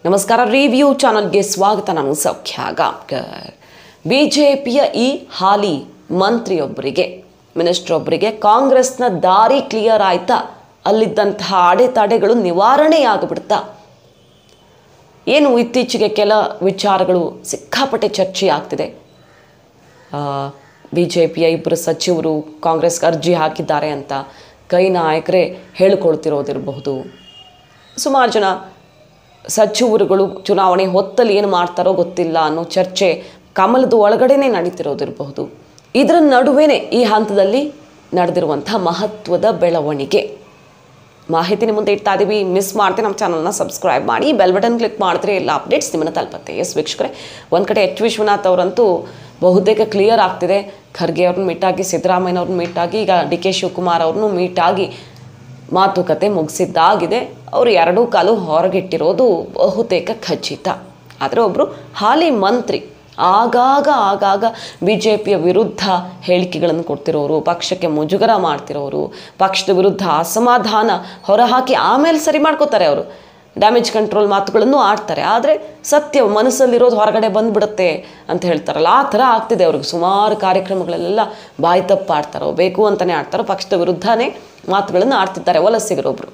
ನಮಸ್ಕಾರ ರಿವ್ಯೂ ಚಾನಲ್ಗೆ ಸ್ವಾಗತ ನಾನು ಸೌಖ್ಯ ಗಾಂವ್ಕರ್ ಬಿ ಜೆ ಪಿಯ ಈ ಹಾಲಿ ಮಂತ್ರಿಯೊಬ್ಬರಿಗೆ ಮಿನಿಸ್ಟರ್ ಒಬ್ಬರಿಗೆ ಕಾಂಗ್ರೆಸ್ನ ದಾರಿ ಕ್ಲಿಯರ್ ಆಯ್ತಾ ಅಲ್ಲಿದ್ದಂತಹ ಅಡೆತಡೆಗಳು ನಿವಾರಣೆಯಾಗ್ಬಿಡ್ತಾ ಏನು ಇತ್ತೀಚೆಗೆ ಕೆಲ ವಿಚಾರಗಳು ಸಿಕ್ಕಾಪಟ್ಟೆ ಚರ್ಚೆ ಆಗ್ತಿದೆ ಬಿ ಜೆ ಪಿಯ ಇಬ್ಬರು ಸಚಿವರು ಕಾಂಗ್ರೆಸ್ಗೆ ಅರ್ಜಿ ಹಾಕಿದ್ದಾರೆ ಅಂತ ಕೈ ನಾಯಕರೇ ಹೇಳಿಕೊಳ್ತಿರೋದಿರಬಹುದು ಸುಮಾರು ಜನ ಸಚಿವರುಗಳು ಚುನಾವಣೆ ಹೊತ್ತಲ್ಲಿ ಏನು ಮಾಡ್ತಾರೋ ಗೊತ್ತಿಲ್ಲ ಅನ್ನೋ ಚರ್ಚೆ ಕಮಲದ ಒಳಗಡೆನೇ ನಡೀತಿರೋದಿರಬಹುದು ಇದರ ನಡುವೆನೇ ಈ ಹಂತದಲ್ಲಿ ನಡೆದಿರುವಂಥ ಮಹತ್ವದ ಬೆಳವಣಿಗೆ ಮಾಹಿತಿ ನಿಮ್ಮ ಮುಂದೆ ಇಡ್ತಾ ಇದ್ದೀವಿ ಮಿಸ್ ಮಾಡ್ತೀವಿ ನಮ್ಮ ಚಾನಲ್ನ ಸಬ್ಸ್ಕ್ರೈಬ್ ಮಾಡಿ ಬೆಲ್ ಬಟನ್ ಕ್ಲಿಕ್ ಮಾಡಿದ್ರೆ ಎಲ್ಲ ಅಪ್ಡೇಟ್ಸ್ ನಿಮ್ಮನ್ನು ತಲುಪತ್ತೆ ಎಸ್ ವೀಕ್ಷಕರೇ ಒಂದು ಕಡೆ ಎಚ್ ವಿಶ್ವನಾಥ್ ಅವರಂತೂ ಬಹುತೇಕ ಕ್ಲಿಯರ್ ಆಗ್ತಿದೆ ಖರ್ಗೆ ಅವ್ರನ್ನ ಮೀಟಾಗಿ ಸಿದ್ದರಾಮಯ್ಯನವ್ರನ್ನ ಮೀಟಾಗಿ ಈಗ ಡಿ ಕೆ ಶಿವಕುಮಾರ್ ಅವ್ರನ್ನೂ ಮೀಟಾಗಿ ಮಾತುಕತೆ ಮುಗಿಸಿದ್ದಾಗಿದೆ ಅವರು ಎರಡೂ ಕಾಲು ಹೊರಗಿಟ್ಟಿರೋದು ಬಹುತೇಕ ಖಚಿತ ಆದರೆ ಒಬ್ಬರು ಹಾಲಿ ಮಂತ್ರಿ ಆಗಾಗ ಆಗಾಗ ಬಿ ಜೆ ಪಿಯ ವಿರುದ್ಧ ಹೇಳಿಕೆಗಳನ್ನು ಕೊಡ್ತಿರೋರು ಪಕ್ಷಕ್ಕೆ ಮುಜುಗರ ಮಾಡ್ತಿರೋರು ಪಕ್ಷದ ವಿರುದ್ಧ ಅಸಮಾಧಾನ ಹೊರಹಾಕಿ ಆಮೇಲೆ ಸರಿ ಮಾಡ್ಕೋತಾರೆ ಅವರು ಡ್ಯಾಮೇಜ್ ಕಂಟ್ರೋಲ್ ಮಾತುಗಳನ್ನು ಆಡ್ತಾರೆ ಆದರೆ ಸತ್ಯ ಮನಸ್ಸಲ್ಲಿರೋದು ಹೊರಗಡೆ ಬಂದ್ಬಿಡುತ್ತೆ ಅಂತ ಹೇಳ್ತಾರಲ್ಲ ಆ ಥರ ಆಗ್ತಿದೆ ಅವ್ರಿಗೆ ಸುಮಾರು ಕಾರ್ಯಕ್ರಮಗಳಲ್ಲೆಲ್ಲ ಬಾಯಿ ತಪ್ಪಾಡ್ತಾರೋ ಬೇಕು ಅಂತಲೇ ಆಡ್ತಾರೋ ಪಕ್ಷದ ವಿರುದ್ಧನೇ ಮಾತುಗಳನ್ನು ಆಡ್ತಿದ್ದಾರೆ ವಲಸಿಗರೊಬ್ಬರು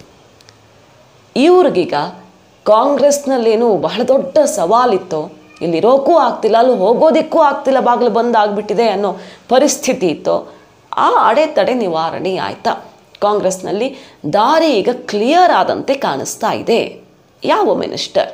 ಇವ್ರಿಗೀಗ ಕಾಂಗ್ರೆಸ್ನಲ್ಲೇನು ಬಹಳ ದೊಡ್ಡ ಸವಾಲಿತ್ತು ಇಲ್ಲಿರೋಕ್ಕೂ ಆಗ್ತಿಲ್ಲ ಅಲ್ಲಿ ಹೋಗೋದಕ್ಕೂ ಆಗ್ತಿಲ್ಲ ಬಾಗಿಲು ಬಂದ್ ಆಗಿಬಿಟ್ಟಿದೆ ಅನ್ನೋ ಪರಿಸ್ಥಿತಿ ಇತ್ತು ಆ ಅಡೆತಡೆ ನಿವಾರಣೆ ಆಯ್ತಾ ಕಾಂಗ್ರೆಸ್ನಲ್ಲಿ ದಾರಿ ಈಗ ಕ್ಲಿಯರ್ ಆದಂತೆ ಕಾಣಿಸ್ತಾ ಇದೆ ಯಾವ ಮಿನಿಸ್ಟರ್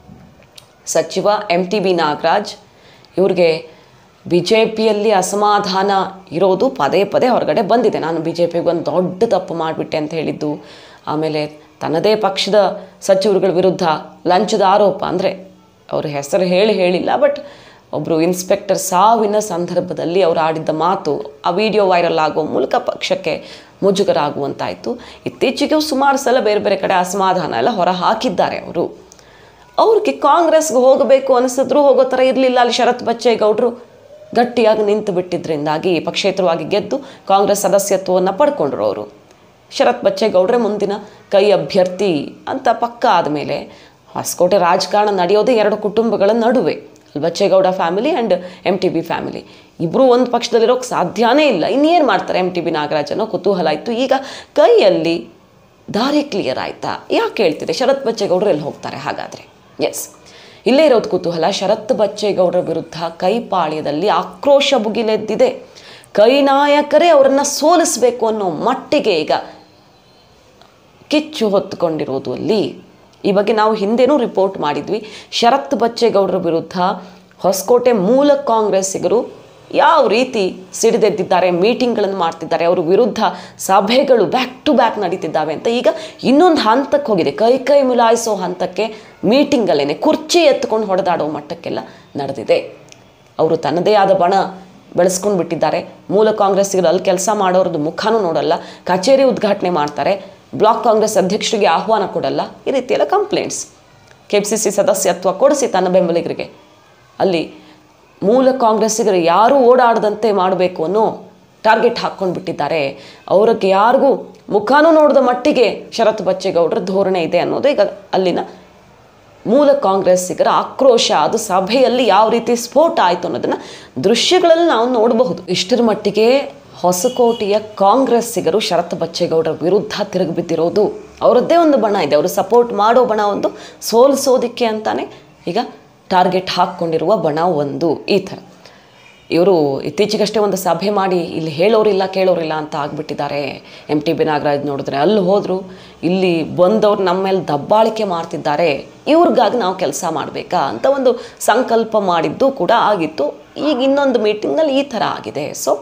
ಸಚಿವ ಎಂ ಟಿ ಬಿ ನಾಗರಾಜ್ ಇವ್ರಿಗೆ ಬಿ ಜೆ ಪಿಯಲ್ಲಿ ಅಸಮಾಧಾನ ಇರೋದು ಪದೇ ಪದೇ ಹೊರಗಡೆ ಬಂದಿದೆ ನಾನು ಬಿ ಜೆ ಪಿಗೆ ಒಂದು ದೊಡ್ಡ ತಪ್ಪು ಮಾಡಿಬಿಟ್ಟೆ ಅಂತ ಹೇಳಿದ್ದು ಆಮೇಲೆ ತನ್ನದೇ ಪಕ್ಷದ ಸಚಿವರುಗಳ ವಿರುದ್ಧ ಲಂಚದ ಆರೋಪ ಅಂದರೆ ಅವ್ರ ಹೆಸರು ಹೇಳಿ ಹೇಳಿಲ್ಲ ಬಟ್ ಒಬ್ಬರು ಇನ್ಸ್ಪೆಕ್ಟರ್ ಸಾವಿನ ಸಂದರ್ಭದಲ್ಲಿ ಅವರು ಆಡಿದ್ದ ಮಾತು ಆ ವಿಡಿಯೋ ವೈರಲ್ ಆಗೋ ಮೂಲಕ ಪಕ್ಷಕ್ಕೆ ಮುಜುಗರ ಆಗುವಂತಾಯಿತು ಇತ್ತೀಚೆಗೆ ಸುಮಾರು ಸಲ ಬೇರೆ ಬೇರೆ ಕಡೆ ಅಸಮಾಧಾನ ಎಲ್ಲ ಹೊರ ಹಾಕಿದ್ದಾರೆ ಅವರು ಅವ್ರಿಗೆ ಕಾಂಗ್ರೆಸ್ಗೆ ಹೋಗಬೇಕು ಅನಿಸಿದ್ರು ಹೋಗೋ ಥರ ಇರಲಿಲ್ಲ ಅಲ್ಲಿ ಶರತ್ ಬಚ್ಚೇಗೌಡರು ಗಟ್ಟಿಯಾಗಿ ನಿಂತು ಬಿಟ್ಟಿದ್ರಿಂದಾಗಿ ಪಕ್ಷೇತರವಾಗಿ ಗೆದ್ದು ಕಾಂಗ್ರೆಸ್ ಸದಸ್ಯತ್ವವನ್ನು ಪಡ್ಕೊಂಡ್ರು ಅವರು ಶರತ್ ಬಚ್ಚೇಗೌಡ್ರೆ ಮುಂದಿನ ಕೈ ಅಭ್ಯರ್ಥಿ ಅಂತ ಪಕ್ಕ ಆದಮೇಲೆ ಹೊಸಕೋಟೆ ರಾಜಕಾರಣ ನಡೆಯೋದೇ ಎರಡು ಕುಟುಂಬಗಳ ನಡುವೆ ಅಲ್ಲಿ Bachegowda family and M T B family ಇಬ್ಬರು ಒಂದು ಪಕ್ಷದಲ್ಲಿರೋಕ್ಕೆ ಸಾಧ್ಯನೇ ಇಲ್ಲ ಇನ್ನೇನು ಮಾಡ್ತಾರೆ ಎಮ್ ಟಿ ಬಿ ನಾಗರಾಜ್ ಅನ್ನೋ ಕುತೂಹಲ ಇತ್ತು ಈಗ ಕೈಯಲ್ಲಿ ದಾರಿ ಕ್ಲಿಯರ್ ಆಯಿತಾ ಯಾಕೆ ಹೇಳ್ತಿದೆ ಶರತ್ ಬಚ್ಚೇಗೌಡರು ಎಲ್ಲಿ ಹೋಗ್ತಾರೆ ಹಾಗಾದರೆ ಎಸ್ ಇಲ್ಲೇ ಇರೋದು ಕುತೂಹಲ ಶರತ್ ಬಚ್ಚೇಗೌಡರ ವಿರುದ್ಧ ಕೈಪಾಳ್ಯದಲ್ಲಿ ಆಕ್ರೋಶ ಭುಗಿಲೆದ್ದಿದೆ ಕೈ ನಾಯಕರೇ ಅವರನ್ನು ಸೋಲಿಸಬೇಕು ಅನ್ನೋ ಮಟ್ಟಿಗೆ ಈಗ ಕಿಚ್ಚು ಹೊತ್ತುಕೊಂಡಿರೋದು ಅಲ್ಲಿ ಈ ಬಗ್ಗೆ ನಾವು ಹಿಂದೆನೂ ರಿಪೋರ್ಟ್ ಮಾಡಿದ್ವಿ ಶರತ್ ಬಚ್ಚೇಗೌಡರ ವಿರುದ್ಧ ಹೊಸಕೋಟೆ ಮೂಲ ಕಾಂಗ್ರೆಸ್ಸಿಗರು ಯಾವ ರೀತಿ ಸಿಡಿದೆದ್ದಿದ್ದಾರೆ ಮೀಟಿಂಗ್ಗಳನ್ನು ಮಾಡ್ತಿದ್ದಾರೆ ಅವ್ರ ವಿರುದ್ಧ ಸಭೆಗಳು ಬ್ಯಾಕ್ ಟು ಬ್ಯಾಕ್ ನಡೀತಿದ್ದಾವೆ ಅಂತ ಈಗ ಇನ್ನೊಂದು ಹಂತಕ್ಕೆ ಹೋಗಿದೆ ಕೈ ಕೈ ಮಿಲಾಯಿಸೋ ಹಂತಕ್ಕೆ ಮೀಟಿಂಗಲ್ಲೇ ಕುರ್ಚಿ ಎತ್ಕೊಂಡು ಹೊಡೆದಾಡೋ ಮಟ್ಟಕ್ಕೆಲ್ಲ ನಡೆದಿದೆ ಅವರು ತನ್ನದೇ ಆದ ಬಣ ಬೆಳೆಸ್ಕೊಂಡು ಬಿಟ್ಟಿದ್ದಾರೆ ಮೂಲ ಕಾಂಗ್ರೆಸ್ಸಿಗರು ಅಲ್ಲಿ ಕೆಲಸ ಮಾಡೋರದ್ದು ಮುಖನೂ ನೋಡಲ್ಲ ಕಚೇರಿ ಉದ್ಘಾಟನೆ ಮಾಡ್ತಾರೆ ಬ್ಲಾಕ್ ಕಾಂಗ್ರೆಸ್ ಅಧ್ಯಕ್ಷರಿಗೆ ಆಹ್ವಾನ ಕೊಡಲ್ಲ ಈ ರೀತಿಯೆಲ್ಲ complaints K P C C ಸದಸ್ಯತ್ವ ಕೊಡಿಸಿ ತನ್ನ ಬೆಂಬಲಿಗರಿಗೆ ಅಲ್ಲಿ ಮೂಲ ಕಾಂಗ್ರೆಸ್ಸಿಗರು ಯಾರೂ ಓಡಾಡದಂತೆ ಮಾಡಬೇಕು ಅನ್ನೋ ಟಾರ್ಗೆಟ್ ಹಾಕ್ಕೊಂಡು ಬಿಟ್ಟಿದ್ದಾರೆ ಅವ್ರಿಗೆ ಯಾರಿಗೂ ಮುಖಾನೂ ನೋಡಿದ ಮಟ್ಟಿಗೆ ಶರತ್ ಬಚ್ಚೇಗೌಡರ ಧೋರಣೆ ಇದೆ ಅನ್ನೋದು ಈಗ ಅಲ್ಲಿನ ಮೂಲ ಕಾಂಗ್ರೆಸ್ಸಿಗರ ಆಕ್ರೋಶ ಅದು ಸಭೆಯಲ್ಲಿ ಯಾವ ರೀತಿ ಸ್ಫೋಟ ಆಯಿತು ಅನ್ನೋದನ್ನು ದೃಶ್ಯಗಳಲ್ಲಿ ನಾವು ನೋಡಬಹುದು ಇಷ್ಟರ ಮಟ್ಟಿಗೆ ಹೊಸಕೋಟೆಯ ಕಾಂಗ್ರೆಸ್ಸಿಗರು ಶರತ್ ಬಚ್ಚೇಗೌಡರ ವಿರುದ್ಧ ತಿರುಗಿಬಿದ್ದಿರೋದು ಅವರದ್ದೇ ಒಂದು ಬಣ ಇದೆ ಅವರು ಸಪೋರ್ಟ್ ಮಾಡೋ ಬಣ ಒಂದು ಸೋಲಿಸೋದಿಕ್ಕೆ ಅಂತಾನೆ ಈಗ ಟಾರ್ಗೆಟ್ ಹಾಕ್ಕೊಂಡಿರುವ ಬಣ ಒಂದು ಈ ಥರ ಇವರು ಇತ್ತೀಚೆಗಷ್ಟೇ ಒಂದು ಸಭೆ ಮಾಡಿ ಇಲ್ಲಿ ಹೇಳೋರಿಲ್ಲ ಕೇಳೋರಿಲ್ಲ ಅಂತ ಆಗಿಬಿಟ್ಟಿದ್ದಾರೆ ಎಮ್ ಟಿ ಬಿ ನಾಗರಾಜ್ ನೋಡಿದ್ರೆ ಅಲ್ಲಿ ಹೋದರು ಇಲ್ಲಿ ಬಂದವ್ರು ನಮ್ಮ ಮೇಲೆ ದಬ್ಬಾಳಿಕೆ ಮಾಡ್ತಿದ್ದಾರೆ ಇವ್ರಿಗಾಗಿ ನಾವು ಕೆಲಸ ಮಾಡಬೇಕಾ ಅಂತ ಒಂದು ಸಂಕಲ್ಪ ಮಾಡಿದ್ದು ಕೂಡ ಆಗಿತ್ತು ಈಗ ಇನ್ನೊಂದು ಮೀಟಿಂಗ್ನಲ್ಲಿ ಈ ಥರ ಆಗಿದೆ ಸೊ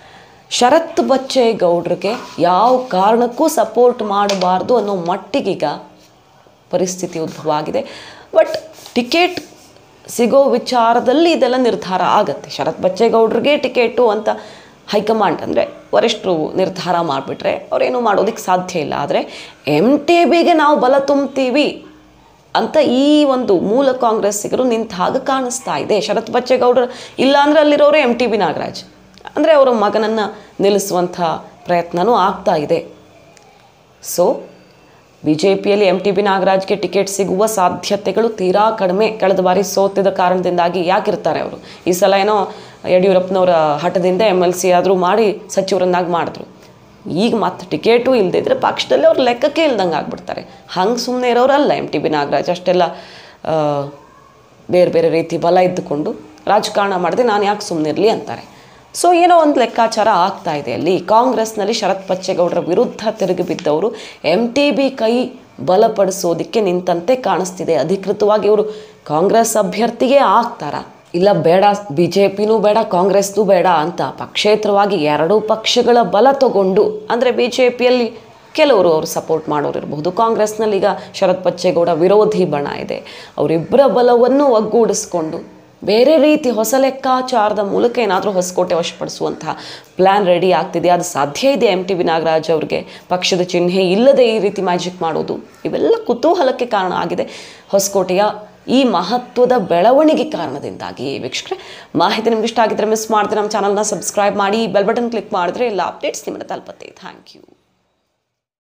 ಶರತ್ ಬಚ್ಚೇಗೌಡ್ರಿಗೆ ಯಾವ ಕಾರಣಕ್ಕೂ ಸಪೋರ್ಟ್ ಮಾಡಬಾರ್ದು ಅನ್ನೋ ಮಟ್ಟಿಗೀಗ ಪರಿಸ್ಥಿತಿ ಉದ್ಭವ ಆಗಿದೆ ಬಟ್ ಟಿಕೆಟ್ ಸಿಗೋ ವಿಚಾರದಲ್ಲಿ ಇದೆಲ್ಲ ನಿರ್ಧಾರ ಆಗತ್ತೆ ಶರತ್ ಬಚ್ಚೇಗೌಡ್ರಿಗೆ ಟಿಕೆಟು ಅಂತ ಹೈಕಮಾಂಡ್ ಅಂದರೆ ವರಿಷ್ಠರು ನಿರ್ಧಾರ ಮಾಡಿಬಿಟ್ರೆ ಅವರೇನು ಮಾಡೋದಕ್ಕೆ ಸಾಧ್ಯ ಇಲ್ಲ ಆದರೆ ಎಮ್ ಟಿ ಬಿಗೆ ನಾವು ಬಲ ತುಂಬ್ತೀವಿ ಅಂತ ಈ ಒಂದು ಮೂಲ ಕಾಂಗ್ರೆಸ್ಸಿಗರು ನಿಂತ ಹಾಗೆ ಕಾಣಿಸ್ತಾ ಇದೆ ಶರತ್ ಬಚ್ಚೇಗೌಡರು ಇಲ್ಲ ಅಂದರೆ ಅಲ್ಲಿರೋರು ಎಮ್ ಟಿ ಬಿ ನಾಗರಾಜ್ ಅಂದರೆ ಅವರ ಮಗನನ್ನು ನಿಲ್ಲಿಸುವಂಥ ಪ್ರಯತ್ನವೂ ಆಗ್ತಾ ಇದೆ ಸೊ ಬಿ ಜೆ ಪಿಯಲ್ಲಿ ಎಂ ಟಿ ಬಿ ನಾಗರಾಜ್ಗೆ ಟಿಕೆಟ್ ಸಿಗುವ ಸಾಧ್ಯತೆಗಳು ತೀರಾ ಕಡಿಮೆ ಕಳೆದ ಬಾರಿ ಸೋತಿದ ಕಾರಣದಿಂದಾಗಿ ಯಾಕಿರ್ತಾರೆ ಅವರು ಈ ಸಲ ಏನೋ ಯಡಿಯೂರಪ್ಪನವರ ಹಠದಿಂದ ಎಮ್ ಎಲ್ ಸಿ ಆದರೂ ಮಾಡಿ ಸಚಿವರನ್ನಾಗಿ ಮಾಡಿದ್ರು ಈಗ ಮತ್ತೆ ಟಿಕೆಟು ಇಲ್ಲದೆ ಇದ್ರೆ ಪಕ್ಷದಲ್ಲಿ ಅವ್ರು ಲೆಕ್ಕಕ್ಕೆ ಇಲ್ದಂಗೆ ಆಗ್ಬಿಡ್ತಾರೆ ಹಂಗೆ ಸುಮ್ಮನೆ ಇರೋರಲ್ಲ ಎಮ್ ಟಿ ಬಿ ನಾಗರಾಜ್ ಅಷ್ಟೆಲ್ಲ ಆ, ಬೇರೆ ಬೇರೆ ರೀತಿ ಬಲ ಇದ್ದುಕೊಂಡು ರಾಜಕಾರಣ ಮಾಡದೆ ನಾನು ಯಾಕೆ ಸುಮ್ಮನೆ ಇರಲಿ ಅಂತಾರೆ ಸೊ ಏನೋ ಒಂದು ಲೆಕ್ಕಾಚಾರ ಆಗ್ತಾ ಇದೆ ಅಲ್ಲಿ ಕಾಂಗ್ರೆಸ್ನಲ್ಲಿ ಶರತ್ ಬಚ್ಚೇಗೌಡರ ವಿರುದ್ಧ ತಿರುಗಿ ಬಿದ್ದವರು ಎಮ್ ಟಿ ಬಿ ಕೈ ಬಲಪಡಿಸೋದಕ್ಕೆ ನಿಂತಂತೆ ಕಾಣಿಸ್ತಿದೆ ಅಧಿಕೃತವಾಗಿ ಇವರು ಕಾಂಗ್ರೆಸ್ ಅಭ್ಯರ್ಥಿಗೆ ಆಗ್ತಾರಾ ಇಲ್ಲ ಬೇಡ ಬಿ ಜೆ ಪಿನೂ ಬೇಡ ಕಾಂಗ್ರೆಸ್ನೂ ಬೇಡ ಅಂತ ಪಕ್ಷೇತರವಾಗಿ ಎರಡೂ ಪಕ್ಷಗಳ ಬಲ ತಗೊಂಡು ಅಂದರೆ ಬಿ ಜೆ ಪಿಯಲ್ಲಿ ಕೆಲವರು ಅವರು ಸಪೋರ್ಟ್ ಮಾಡೋರು ಇರಬಹುದು ಕಾಂಗ್ರೆಸ್ನಲ್ಲಿ ಈಗ ಶರತ್ ಬಚ್ಚೇಗೌಡ ವಿರೋಧಿ ಬಣ ಇದೆ ಅವರಿಬ್ಬರ ಬಲವನ್ನು ಒಗ್ಗೂಡಿಸ್ಕೊಂಡು ಬೇರೆ ರೀತಿ ಹೊಸ ಲೆಕ್ಕಾಚಾರದ ಮೂಲಕ ಏನಾದರೂ ಹೊಸಕೋಟೆ ವಶಪಡಿಸುವಂತಹ ಪ್ಲ್ಯಾನ್ ರೆಡಿ ಆಗ್ತಿದೆ ಅದು ಸಾಧ್ಯ ಇದೆ ಎಮ್ ಟಿ ಬಿ ನಾಗರಾಜ್ ಅವ್ರಿಗೆ ಪಕ್ಷದ ಚಿಹ್ನೆ ಇಲ್ಲದೆ ಈ ರೀತಿ ಮ್ಯಾಜಿಕ್ ಮಾಡೋದು ಇವೆಲ್ಲ ಕುತೂಹಲಕ್ಕೆ ಕಾರಣ ಆಗಿದೆ ಹೊಸಕೋಟೆಯ ಈ ಮಹತ್ವದ ಬೆಳವಣಿಗೆ ಕಾರಣದಿಂದಾಗಿ ವೀಕ್ಷಕರೇ ಮಾಹಿತಿ ನಿಮ್ಗೆ ಇಷ್ಟ ಆಗಿದ್ರೆ ಮಿಸ್ ಮಾಡಿದ್ರೆ ನಮ್ಮ ಚಾನಲ್ನ ಸಬ್ಸ್ಕ್ರೈಬ್ ಮಾಡಿ ಬೆಲ್ ಬಟನ್ ಕ್ಲಿಕ್ ಮಾಡಿದ್ರೆ ಎಲ್ಲ ಅಪ್ಡೇಟ್ಸ್ ನಿಮ್ಮನ್ನ ತಲುಪತ್ತೆ ಥ್ಯಾಂಕ್ ಯು